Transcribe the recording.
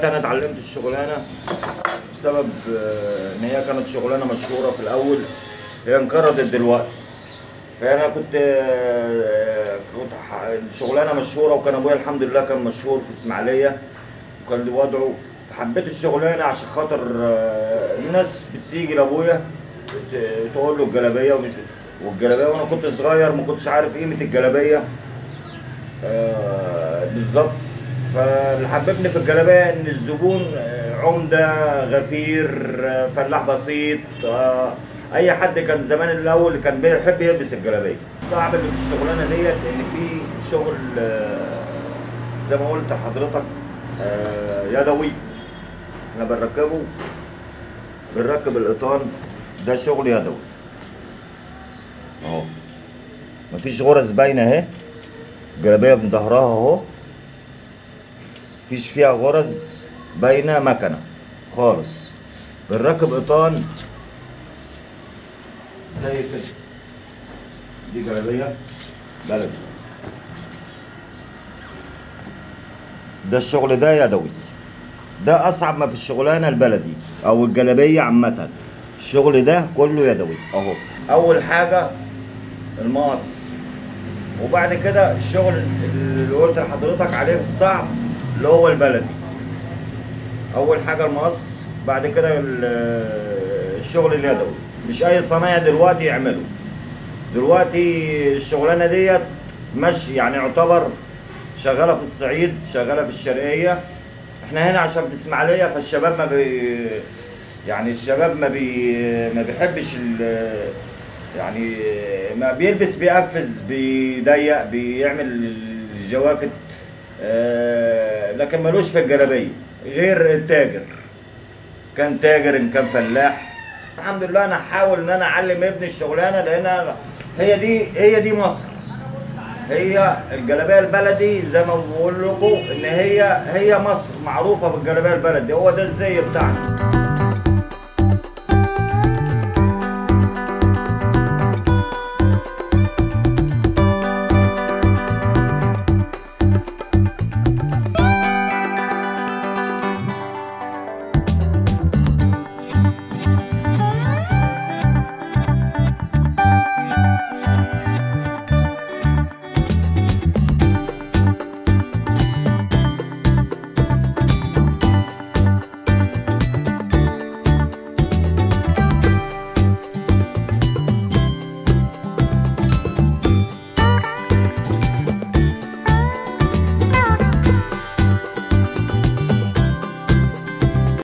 دلوقتي انا اتعلمت الشغلانه بسبب آه، ان هي كانت شغلانه مشهوره في الاول هي انقرضت دلوقتي فانا كنت آه، كنت ح- شغلانه مشهوره وكان ابويا الحمد لله كان مشهور في اسماعيليه وكان له وضعه فحبيت الشغلانه عشان خاطر آه، الناس بتيجي لابويا ت- تقول له الجلابيه ومش والجلابيه وانا كنت صغير ما كنتش عارف قيمه الجلابيه آه، بالظبط فاللي حببني في الجلابيه ان الزبون آه، عمده غفير آه، فلاح بسيط آه، اي حد كان زمان الاول كان بيحب يلبس الجلابيه الصعب اللي في الشغلانه ديت ان في شغل آه، زي ما قلت لحضرتك آه، يدوي احنا بنركبه بنركب القطان ده شغل يدوي اهو مفيش غرز باينه اهي جلابيه من ظهرها اهو مفيش فيها غرز باينه مكنه خالص بنركب قطان زي كده دي جلابيه بلدي ده الشغل ده يدوي ده اصعب ما في الشغلانه البلدي او الجلابيه عامه الشغل ده كله يدوي اهو اول حاجه المقص وبعد كده الشغل اللي قلت لحضرتك عليه الصعب اللي هو البلدي اول حاجه المقص بعد كده ال- الشغل اليدوي مش اي صنايع دلوقتي يعمله دلوقتي الشغلانه ديت ماشي يعني يعتبر شغاله في الصعيد شغاله في الشرقيه احنا هنا عشان في اسماعيليه فالشباب ما بي يعني الشباب ما بي ما بيحبش ال يعني ما بيلبس بيقفز بيضيق بيعمل الجواكت آه، لكن ملوش في الجلابيه غير التاجر كان تاجر ان كان فلاح الحمد لله انا احاول ان انا اعلم ابني الشغلانه لان هي دي هي دي مصر هي الجلابيه البلدي زي ما بقول لكم ان هي هي مصر معروفه بالجلابيه البلدي هو ده الزي بتاعنا